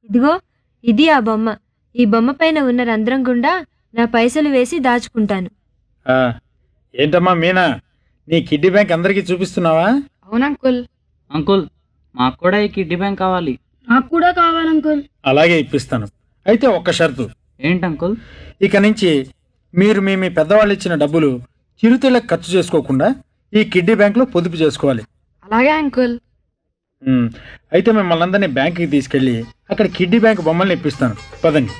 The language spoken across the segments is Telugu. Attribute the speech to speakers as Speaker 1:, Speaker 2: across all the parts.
Speaker 1: ఇదిగో ఇది ఆ బొమ్మ ఈ బొమ్మ పైన ఉన్న రంధ్రం గుండా నా పైసలు వేసి దాచుకుంటాను
Speaker 2: ఆ, ఏంటమ్మా మీనా నీ కిడ్డీ బ్యాంక్ అందరికీ చూపిస్తున్నావా
Speaker 3: అవును అంకుల్
Speaker 4: అంకుల్ మాకు కూడా ఈ కిడ్డీ బ్యాంక్ కావాలి
Speaker 5: నాకు కూడా కావాలి అంకుల్
Speaker 2: అలాగే ఇప్పిస్తాను అయితే ఒక్క షరతు
Speaker 4: ఏంటి అంకుల్
Speaker 2: ఇక నుంచి మీరు మీ మీ పెద్దవాళ్ళు ఇచ్చిన డబ్బులు చిరుతిళ్ళకి ఖర్చు చేసుకోకుండా ఈ కిడ్డీ బ్యాంక్లో పొదుపు చేసుకోవాలి
Speaker 3: అలాగే అంకుల్
Speaker 2: ఉమ్, అయితే మిమ్మల్ని అందరినీ బ్యాంకుకి తీసుకెళ్ళి అక్కడ కిడ్డీ బ్యాంక్ బొమ్మల్ని ఇప్పిస్తాను పదండి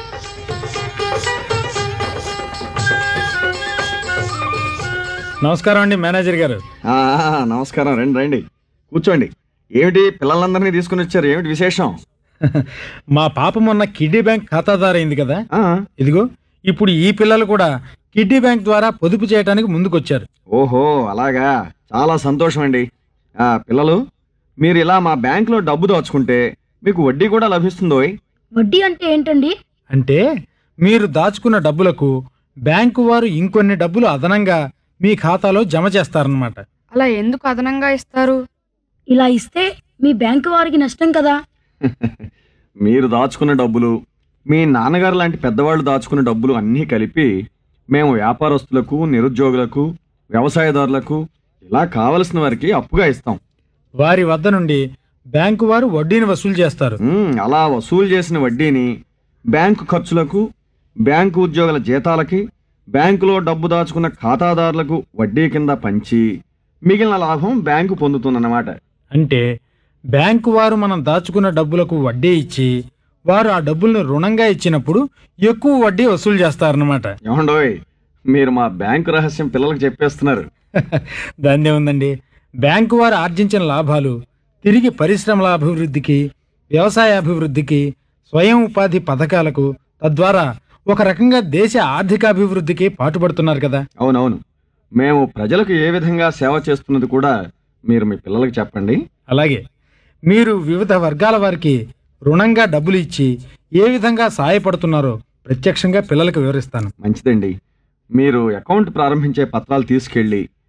Speaker 2: నమస్కారం అండి మేనేజర్ గారు
Speaker 6: ఆ, నమస్కారం రండి రండి కూర్చోండి ఏమిటి పిల్లలందరినీ తీసుకుని వచ్చారు ఏమిటి విశేషం
Speaker 2: మా పాప మొన్న కిడ్డీ బ్యాంక్ ఖాతాదారు అయింది కదా
Speaker 6: ఆ,
Speaker 2: ఇదిగో ఇప్పుడు ఈ పిల్లలు కూడా కిడ్డీ బ్యాంక్ ద్వారా పొదుపు చేయడానికి ముందుకొచ్చారు
Speaker 6: ఓహో అలాగా చాలా సంతోషం అండి ఆ, పిల్లలు మీరు ఇలా మా బ్యాంకులో డబ్బు దాచుకుంటే మీకు వడ్డీ కూడా లభిస్తుందోయ్
Speaker 5: వడ్డీ అంటే ఏంటండి
Speaker 2: అంటే మీరు దాచుకున్న డబ్బులకు బ్యాంకు వారు ఇంకొన్ని డబ్బులు అదనంగా మీ ఖాతాలో జమ చేస్తారన్నమాట
Speaker 3: అలా ఎందుకు అదనంగా ఇస్తారు
Speaker 5: ఇలా ఇస్తే మీ బ్యాంకు వారికి నష్టం కదా
Speaker 6: మీరు దాచుకున్న డబ్బులు మీ నాన్నగారు లాంటి పెద్దవాళ్ళు దాచుకున్న డబ్బులు అన్నీ కలిపి మేము వ్యాపారస్తులకు నిరుద్యోగులకు వ్యవసాయదారులకు ఇలా కావలసిన వారికి అప్పుగా ఇస్తాం
Speaker 2: వారి వద్ద నుండి బ్యాంకు వారు వడ్డీని వసూలు చేస్తారు
Speaker 6: మ్మ్, అలా వసూలు చేసిన వడ్డీని బ్యాంకు ఖర్చులకు బ్యాంకు ఉద్యోగుల జీతాలకి బ్యాంకులో డబ్బు దాచుకున్న ఖాతాదారులకు వడ్డీ కింద పంచి మిగిలిన లాభం బ్యాంకు పొందుతుందన్నమాట
Speaker 2: అంటే బ్యాంకు వారు మనం దాచుకున్న డబ్బులకు వడ్డీ ఇచ్చి వారు ఆ డబ్బుల్ని రుణంగా ఇచ్చినప్పుడు ఎక్కువ వడ్డీ వసూలు చేస్తారన్నమాట
Speaker 6: ఏమండోయ్ మీరు మా బ్యాంకు రహస్యం పిల్లలకు చెప్పేస్తున్నారు
Speaker 2: దాన్నే ఉందండి బ్యాంకు వారు ఆర్జించిన లాభాలు తిరిగి పరిశ్రమల అభివృద్ధికి వ్యవసాయ అభివృద్ధికి స్వయం ఉపాధి పథకాలకు తద్వారా ఒక రకంగా దేశ ఆర్థికాభివృద్ధికి పాటుపడుతున్నారు కదా
Speaker 6: అవునవును మేము ప్రజలకు ఏ విధంగా సేవ చేస్తున్నది కూడా మీరు మీ పిల్లలకు చెప్పండి
Speaker 2: అలాగే మీరు వివిధ వర్గాల వారికి రుణంగా డబ్బులు ఇచ్చి ఏ విధంగా సహాయపడుతున్నారో ప్రత్యక్షంగా పిల్లలకు వివరిస్తాను
Speaker 6: మంచిదండి మీరు అకౌంట్ ప్రారంభించే పత్రాలు తీసుకెళ్ళి